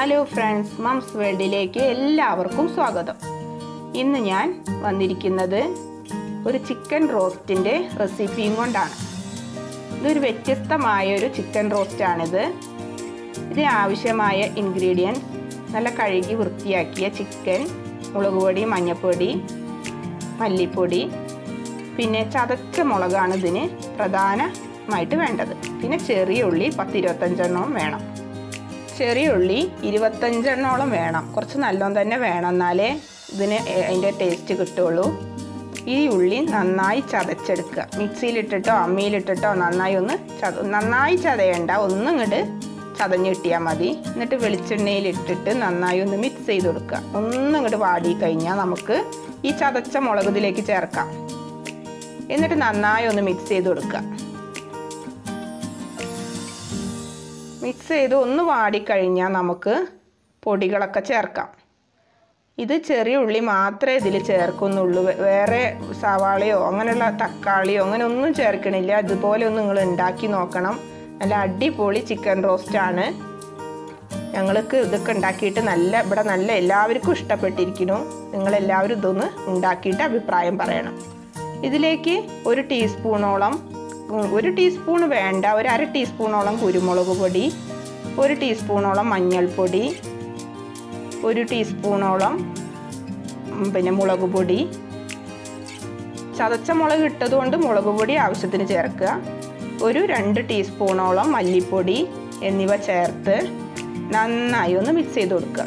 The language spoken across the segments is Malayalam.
ഹലോ ഫ്രണ്ട്സ് മംസ് വേൾഡിലേക്ക് എല്ലാവർക്കും സ്വാഗതം ഇന്ന് ഞാൻ വന്നിരിക്കുന്നത് ഒരു ചിക്കൻ റോസ്റ്റിൻ്റെ റെസിപ്പിയും കൊണ്ടാണ് ഇതൊരു വ്യത്യസ്തമായ ഒരു ചിക്കൻ റോസ്റ്റാണിത് ഇതിന് ആവശ്യമായ ഇൻഗ്രീഡിയൻസ് നല്ല കഴുകി വൃത്തിയാക്കിയ ചിക്കൻ മുളക് പൊടി മഞ്ഞൾപ്പൊടി മല്ലിപ്പൊടി പിന്നെ ചതച്ച മുളകാണ് ഇതിന് പ്രധാനമായിട്ട് വേണ്ടത് പിന്നെ ചെറിയ ഉള്ളി പത്തിരുപത്തഞ്ചെണ്ണവും വേണം ചെറിയ ഉള്ളി ഇരുപത്തഞ്ചെണ്ണോളം വേണം കുറച്ച് നല്ലോണം തന്നെ വേണം എന്നാലേ ഇതിന് അതിൻ്റെ ടേസ്റ്റ് കിട്ടുള്ളൂ ഈ ഉള്ളി നന്നായി ചതച്ചെടുക്കുക മിക്സിയിലിട്ടിട്ടോ അമ്മിയിലിട്ടിട്ടോ നന്നായി ഒന്ന് ചത നന്നായി ചതയണ്ട ഒന്നും ഇങ്ങോട്ട് ചതഞ്ഞ് കിട്ടിയാൽ മതി എന്നിട്ട് വെളിച്ചെണ്ണയിലിട്ടിട്ട് നന്നായി ഒന്ന് മിക്സ് ചെയ്ത് കൊടുക്കുക ഒന്നും ഇങ്ങോട്ട് വാടി കഴിഞ്ഞാൽ നമുക്ക് ഈ ചതച്ച മുളക് ഇതിലേക്ക് ചേർക്കാം എന്നിട്ട് നന്നായി ഒന്ന് മിക്സ് ചെയ്ത് കൊടുക്കുക മിക്സ് ചെയ്ത് ഒന്ന് വാടിക്കഴിഞ്ഞാൽ നമുക്ക് പൊടികളൊക്കെ ചേർക്കാം ഇത് ചെറിയ ഉള്ളി മാത്രമേ ഇതിൽ ചേർക്കുന്നുള്ളൂ വേറെ സവാളയോ അങ്ങനെയുള്ള തക്കാളിയോ അങ്ങനെ ഒന്നും ചേർക്കണില്ല ഇതുപോലെ ഒന്ന് നിങ്ങൾ ഉണ്ടാക്കി നോക്കണം നല്ല അടിപൊളി ചിക്കൻ റോസ്റ്റാണ് ഞങ്ങൾക്ക് ഇതൊക്കെ ഉണ്ടാക്കിയിട്ട് നല്ല ഇവിടെ നല്ല എല്ലാവർക്കും ഇഷ്ടപ്പെട്ടിരിക്കുന്നു നിങ്ങളെല്ലാവരും ഇതൊന്ന് ഉണ്ടാക്കിയിട്ട് അഭിപ്രായം പറയണം ഇതിലേക്ക് ഒരു ടീസ്പൂണോളം ഒരു ടീസ്പൂൺ വേണ്ട ഒരു അര ടീസ്പൂണോളം കുരുമുളക് പൊടി ഒരു ടീസ്പൂണോളം മഞ്ഞൾപ്പൊടി ഒരു ടീസ്പൂണോളം പിന്നെ മുളക് പൊടി ചതച്ച മുളക് ഇട്ടതുകൊണ്ട് മുളക് പൊടി ആവശ്യത്തിന് ചേർക്കുക ഒരു രണ്ട് ടീസ്പൂണോളം മല്ലിപ്പൊടി എന്നിവ ചേർത്ത് നന്നായി ഒന്ന് മിക്സ് ചെയ്ത് കൊടുക്കുക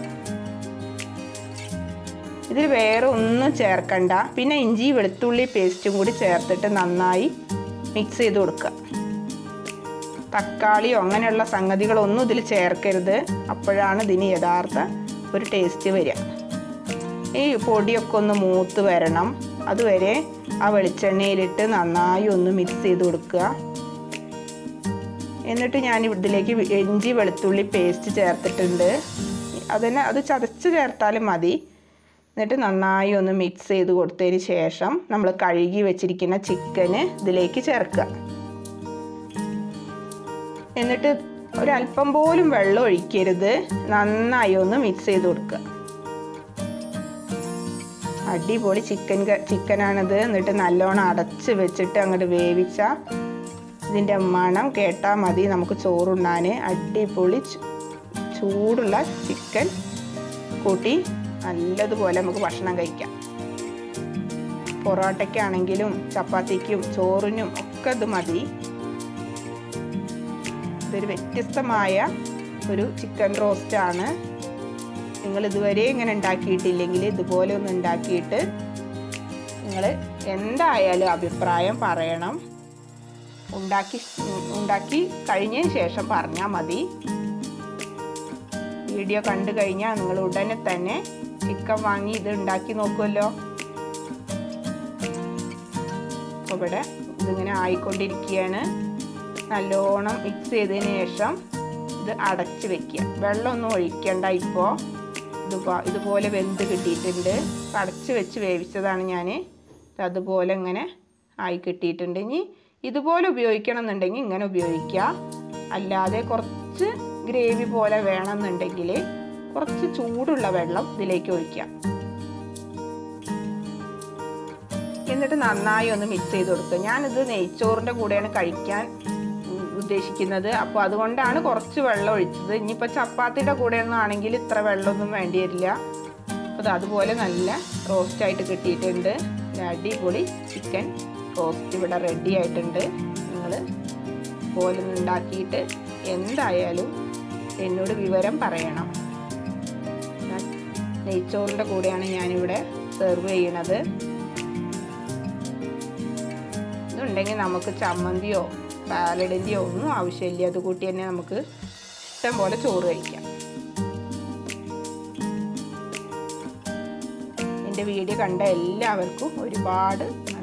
ഇതിൽ വേറെ ഒന്നും ചേർക്കണ്ട പിന്നെ ഇഞ്ചി വെളുത്തുള്ളി പേസ്റ്റും കൂടി ചേർത്തിട്ട് നന്നായി മിക്സ് ചെയ്ത് കൊടുക്കുക തക്കാളിയോ അങ്ങനെയുള്ള സംഗതികളൊന്നും ഇതിൽ ചേർക്കരുത് അപ്പോഴാണ് ഇതിന് യഥാർത്ഥ ഒരു ടേസ്റ്റ് വരിക ഈ പൊടിയൊക്കെ ഒന്ന് മൂത്ത് വരണം അതുവരെ ആ വെളിച്ചെണ്ണയിലിട്ട് നന്നായി ഒന്ന് മിക്സ് ചെയ്ത് കൊടുക്കുക എന്നിട്ട് ഞാൻ ഇതിലേക്ക് ഇഞ്ചി വെളുത്തുള്ളി പേസ്റ്റ് ചേർത്തിട്ടുണ്ട് അതിനെ അത് ചതച്ച് ചേർത്താലും മതി എന്നിട്ട് നന്നായി ഒന്ന് മിക്സ് ചെയ്ത് കൊടുത്തതിന് ശേഷം നമ്മൾ കഴുകി വെച്ചിരിക്കുന്ന ചിക്കന് ഇതിലേക്ക് ചേർക്കുക എന്നിട്ട് ഒരല്പം പോലും വെള്ളം ഒഴിക്കരുത് നന്നായി ഒന്ന് മിക്സ് ചെയ്ത് കൊടുക്കുക അടിപൊളി ചിക്കൻ ചിക്കനാണിത് എന്നിട്ട് നല്ലോണം അടച്ച് വെച്ചിട്ട് അങ്ങോട്ട് വേവിച്ച ഇതിൻ്റെ മണം കേട്ടാൽ മതി നമുക്ക് ചോറുണ്ണാൻ അടിപൊളി ചൂടുള്ള ചിക്കൻ കൂട്ടി നല്ലതുപോലെ നമുക്ക് ഭക്ഷണം കഴിക്കാം പൊറോട്ടയ്ക്കാണെങ്കിലും ചപ്പാത്തിക്കും ചോറിനും ഒക്കെ ഇത് മതി ഇതൊരു വ്യത്യസ്തമായ ഒരു ചിക്കൻ റോസ്റ്റാണ് നിങ്ങൾ ഇതുവരെ ഇങ്ങനെ ഉണ്ടാക്കിയിട്ടില്ലെങ്കിൽ ഇതുപോലെ ഒന്ന് ഉണ്ടാക്കിയിട്ട് നിങ്ങൾ എന്തായാലും അഭിപ്രായം പറയണം ഉണ്ടാക്കി ഉണ്ടാക്കി കഴിഞ്ഞതിന് ശേഷം പറഞ്ഞാൽ മതി വീഡിയോ കണ്ടു കഴിഞ്ഞാൽ നിങ്ങൾ ഉടനെ തന്നെ ചിക്കൻ വാങ്ങി ഇത് ഉണ്ടാക്കി നോക്കുമല്ലോ അപ്പോൾ ഇവിടെ ഇതിങ്ങനെ ആയിക്കൊണ്ടിരിക്കുകയാണ് നല്ലോണം മിക്സ് ചെയ്തതിന് ശേഷം ഇത് അടച്ച് വെക്കുക വെള്ളമൊന്നും ഒഴിക്കണ്ട ഇപ്പോൾ ഇത് ഇതുപോലെ വെന്ത് കിട്ടിയിട്ടുണ്ട് അടച്ച് വെച്ച് വേവിച്ചതാണ് ഞാൻ അതുപോലെ ഇങ്ങനെ ആയി കിട്ടിയിട്ടുണ്ട് ഇനി ഇതുപോലെ ഉപയോഗിക്കണം എന്നുണ്ടെങ്കിൽ ഇങ്ങനെ ഉപയോഗിക്കുക അല്ലാതെ കുറച്ച് ഗ്രേവി പോലെ വേണമെന്നുണ്ടെങ്കിൽ കുറച്ച് ചൂടുള്ള വെള്ളം ഇതിലേക്ക് ഒഴിക്കുക എന്നിട്ട് നന്നായി ഒന്ന് മിക്സ് ചെയ്ത് കൊടുക്കുക ഞാനിത് നെയ്ച്ചോറിൻ്റെ കൂടെയാണ് കഴിക്കാൻ ഉദ്ദേശിക്കുന്നത് അപ്പോൾ അതുകൊണ്ടാണ് കുറച്ച് വെള്ളം ഒഴിച്ചത് ഇനിയിപ്പോൾ ചപ്പാത്തിയുടെ കൂടെ ഒന്നും ആണെങ്കിൽ ഇത്ര വെള്ളമൊന്നും വേണ്ടി വരില്ല അപ്പോൾ അതുപോലെ നല്ല റോസ്റ്റായിട്ട് കിട്ടിയിട്ടുണ്ട് അടിപൊളി ചിക്കൻ റോസ്റ്റ് ഇവിടെ റെഡി ആയിട്ടുണ്ട് നിങ്ങൾ പോലെ ഉണ്ടാക്കിയിട്ട് എന്തായാലും എന്നോട് വിവരം പറയണം നെയ്ച്ചോറിൻ്റെ കൂടെയാണ് ഞാനിവിടെ സെർവ് ചെയ്യണത് ഇതുണ്ടെങ്കിൽ നമുക്ക് ചമ്മന്തിയോ സാലഡിൻ്റെയോ ഒന്നും ആവശ്യമില്ല അത് കൂട്ടി തന്നെ നമുക്ക് ഇഷ്ടം പോലെ ചോറ് കഴിക്കാം എൻ്റെ വീഡിയോ കണ്ട എല്ലാവർക്കും ഒരുപാട്